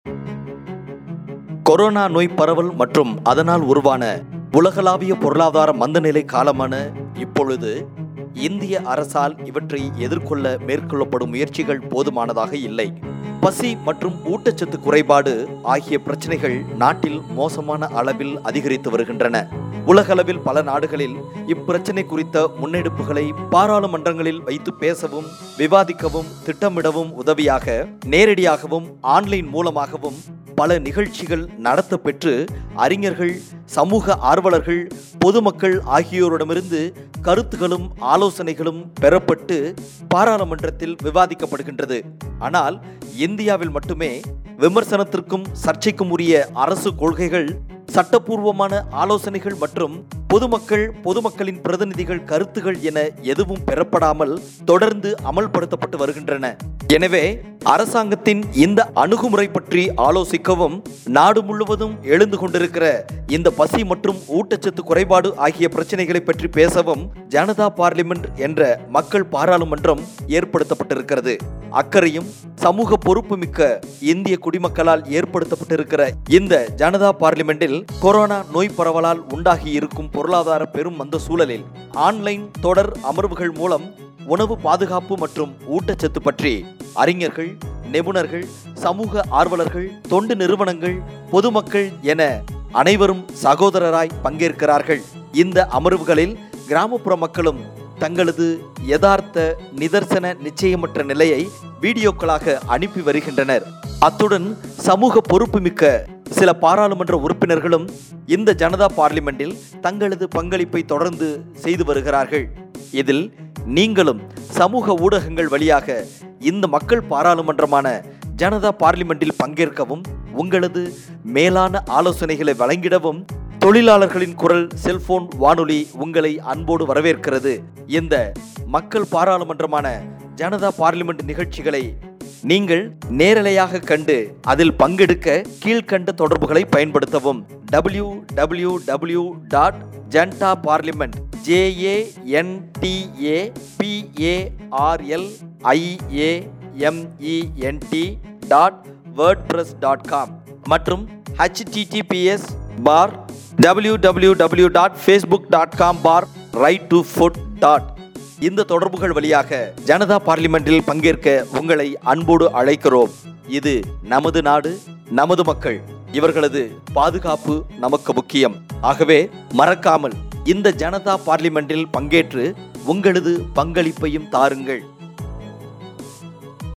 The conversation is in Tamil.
கொரோனா நோய் பரவல் மற்றும் அதனால் உருவான உலகளாவிய பொருளாதார மந்தநிலை காலமான இப்பொழுது இந்திய அரசால் இவற்றை எதிர்கொள்ள மேற்கொள்ளப்படும் முயற்சிகள் போதுமானதாக இல்லை பசி மற்றும் ஊட்டச்சத்து குறைபாடு ஆகிய பிரச்சனைகள் நாட்டில் மோசமான அளவில் அதிகரித்து வருகின்றன உலகளவில் பல நாடுகளில் இப்பிரச்சனை குறித்த முன்னெடுப்புகளை பாராளுமன்றங்களில் வைத்து பேசவும் விவாதிக்கவும் திட்டமிடவும் உதவியாக நேரடியாகவும் ஆன்லைன் மூலமாகவும் பல நிகழ்ச்சிகள் நடத்தப்பெற்று அறிஞர்கள் சமூக ஆர்வலர்கள் பொதுமக்கள் ஆகியோரிடமிருந்து கருத்துகளும் ஆலோசனைகளும் பெறப்பட்டு பாராளுமன்றத்தில் விவாதிக்கப்படுகின்றது ஆனால் இந்தியாவில் மட்டுமே விமர்சனத்திற்கும் சர்ச்சைக்கும் உரிய அரசு கொள்கைகள் சட்டப்பூர்வமான ஆலோசனைகள் மற்றும் பொதுமக்கள் பொதுமக்களின் பிரதிநிதிகள் கருத்துகள் என எதுவும் பெறப்படாமல் தொடர்ந்து அமல்படுத்தப்பட்டு வருகின்றன எனவே அரசாங்கத்தின் இந்த அணுகுமுறை பற்றி ஆலோசிக்கவும் நாடு முழுவதும் எழுந்து கொண்டிருக்கிற இந்த பசி மற்றும் ஊட்டச்சத்து குறைபாடு ஆகிய பிரச்சனைகளை பற்றி பேசவும் ஜனதா பார்லிமெண்ட் என்ற மக்கள் பாராளுமன்றம் ஏற்படுத்தப்பட்டிருக்கிறது அக்கறையும் சமூக பொறுப்புமிக்க இந்திய குடிமக்களால் ஏற்படுத்தப்பட்டிருக்கிற இந்த ஜனதா பார்லிமெண்டில் கொரோனா நோய் பரவலால் உண்டாகி இருக்கும் பொருளாதார பெரும் மந்த சூழலில் ஆன்லைன் தொடர் அமர்வுகள் மூலம் உணவு பாதுகாப்பு மற்றும் ஊட்டச்சத்து பற்றி அறிஞர்கள் நிபுணர்கள் சமூக ஆர்வலர்கள் தொண்டு நிறுவனங்கள் பொதுமக்கள் என அனைவரும் சகோதரராய் பங்கேற்கிறார்கள் இந்த அமர்வுகளில் கிராமப்புற மக்களும் தங்களது யதார்த்த நிதர்சன நிச்சயமற்ற நிலையை வீடியோக்களாக அனுப்பி வருகின்றனர் அத்துடன் சமூக பொறுப்புமிக்க சில பாராளுமன்ற உறுப்பினர்களும் இந்த ஜனதா பார்லிமெண்டில் தங்களது பங்களிப்பை தொடர்ந்து செய்து வருகிறார்கள் இதில் நீங்களும் சமூக ஊடகங்கள் வழியாக இந்த மக்கள் பாராளுமன்றமான ஜனதா பார்லிமெண்டில் பங்கேற்கவும் உங்களது மேலான ஆலோசனைகளை வழங்கிடவும் தொழிலாளர்களின் குரல் செல்போன் வானொலி உங்களை அன்போடு வரவேற்கிறது இந்த மக்கள் பாராளுமன்றமான ஜனதா பார்லிமெண்ட் நிகழ்ச்சிகளை நீங்கள் நேரலையாக கண்டு அதில் பங்கெடுக்க கீழ்கண்ட தொடர்புகளை பயன்படுத்தவும் W W W dot Janta parliament J A N T A P A R L I A M E N T dot WordPress dot com மற்றும் HTTPS bar W W W dot Facebook dot com bar right to food dot இந்த தொடர்புகள் வழியாக ஜனதா பார்லிமெண்டில் பங்கேற்க உங்களை அன்போடு அழைக்கிறோம் இது நமது நாடு நமது மக்கள் இவர்களது பாதுகாப்பு நமக்கு முக்கியம் ஆகவே மறக்காமல் இந்த ஜனதா பார்லிமெண்டில் பங்கேற்று உங்களது பங்களிப்பையும் தாருங்கள்